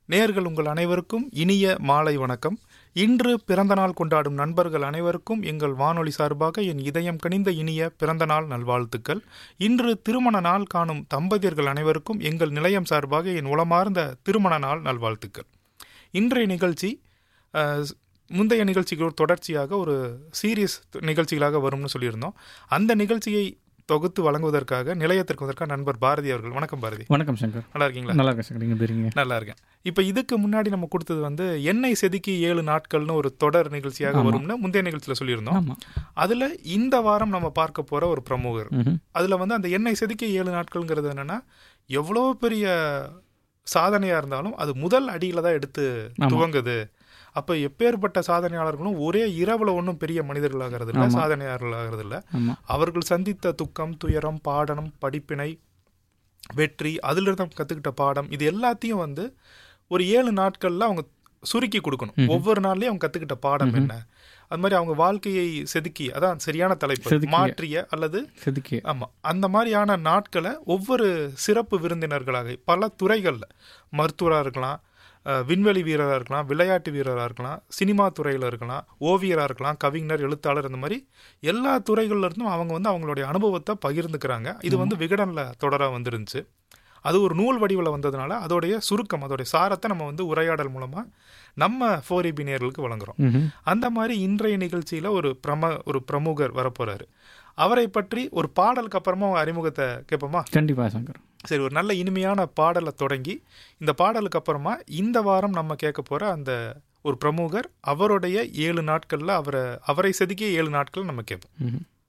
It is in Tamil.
நேர்கள் உங்கள் அனைவருக்கும் இனிய மாலை வணக்கம் இன்று பிறந்தநாள் கொண்டாடும் நண்பர்கள் அனைவருக்கும் எங்கள் வானொலி சார்பாக என் இதயம் கனிந்த இனிய பிறந்தநாள் நல்வாழ்த்துக்கள் இன்று திருமண நாள் காணும் தம்பதியர்கள் அனைவருக்கும் எங்கள் நிலையம் சார்பாக என் உளமார்ந்த திருமண நாள் நல்வாழ்த்துக்கள் இன்றைய நிகழ்ச்சி அஹ், முந்தைய நிகழ்ச்சிக்கு ஒரு தொடர்ச்சியாக ஒரு சீரியஸ் நிகழ்ச்சிகளாக வரும்னு சொல்லியிருந்தோம் அந்த நிகழ்ச்சியை தொகுத்து வழங்குவதற்காக நிலையத்திற்கு வந்ததற்காக நண்பர் பாரதி அவர்கள் வணக்கம் பாரதி வணக்கம் சங்கர் நல்லா இருக்கீங்களா நல்லா இருக்கேன் சங்கர் நீங்கள் இருக்கீங்க நல்லா இருக்கேன் இப்போ இதுக்கு முன்னாடி நம்ம கொடுத்தது வந்து எண்ணெய் செதுக்கி ஏழு நாட்கள்னு ஒரு தொடர் நிகழ்ச்சியாக ஆமா. வரும்னு முந்தைய நிகழ்ச்சியில் சொல்லியிருந்தோம் ஆமாம் அதுல இந்த வாரம் நம்ம பார்க்க போற ஒரு பிரமுகர் ம் அதுல வந்து அந்த எண்ணெய் செதுக்கி ஏழு நாட்கள்ங்கிறது என்னன்னா எவ்வளோ பெரிய சாதனையா இருந்தாலும் அது முதல் அடியில தான் எடுத்து ஆமா. துவங்குது அப்ப எப்பேற்பட்ட சாதனையாளர்களும் ஒரே இரவுல ஒன்றும் பெரிய மனிதர்களாகிறது இல்லை ஆமா. சாதனையாளர்களாகிறது இல்லை ஆமாம் அவர்கள் சந்தித்த துக்கம் துயரம் பாடனம் படிப்பினை வெற்றி அதிலிருந்து அவங்க கற்றுக்கிட்ட பாடம் இது எல்லாத்தையும் வந்து ஒரு ஏழு நாட்களில் அவங்க சுருக்கி கொடுக்கணும் ம்ஹும். ஒவ்வொரு நாள்லயும் அவங்க கற்றுக்கிட்ட பாடம் ம்ஹும். என்ன அது மாதிரி அவங்க வாழ்க்கையை செதுக்கி அதான் சரியான தலைப்பு செதுக்கிய. மாற்றிய அல்லது செதுக்கி ஆமா அந்த மாதிரியான நாட்களை ஒவ்வொரு சிறப்பு விருந்தினர்களாக பல துறைகள்ல மருத்துவராக இருக்கலாம் அஹ், விண்வெளி வீரராக இருக்கலாம் விளையாட்டு வீரராக இருக்கலாம் சினிமா துறையில் இருக்கலாம் ஓவியராக இருக்கலாம் கவிஞர் எழுத்தாளர் இந்த மாதிரி எல்லா துறைகள்ல இருந்தும் அவங்க வந்து அவங்களுடைய அனுபவத்தை பகிர்ந்துக்கிறாங்க இது வந்து விகடனில் தொடராக வந்துருந்துச்சு அது ஒரு நூல் வடிவில் வந்ததுனால அதோடைய சுருக்கம் அதோடைய சாரத்தை நம்ம வந்து உரையாடல் மூலமாக நம்ம ஃபோர் நேயர்களுக்கு வழங்குறோம் ம் அந்த மாதிரி இன்றைய நிகழ்ச்சியில் ஒரு பிரம ஒரு பிரமுகர் வரப்போறாரு அவரை பற்றி ஒரு பாடலுக்கு அப்புறமா அவங்க அறிமுகத்தை கேட்போமா கண்டிப்பாக சங்கர் சரி ஒரு நல்ல இனிமையான பாடலை தொடங்கி இந்த பாடலுக்கு அப்புறமா இந்த வாரம் நம்ம கேட்க போற அந்த ஒரு பிரமுகர் அவருடைய ஏழு நாட்கள்ல அவரை அவரை செதுக்கிய ஏழு நாட்கள் நம்ம கேட்போம் ம்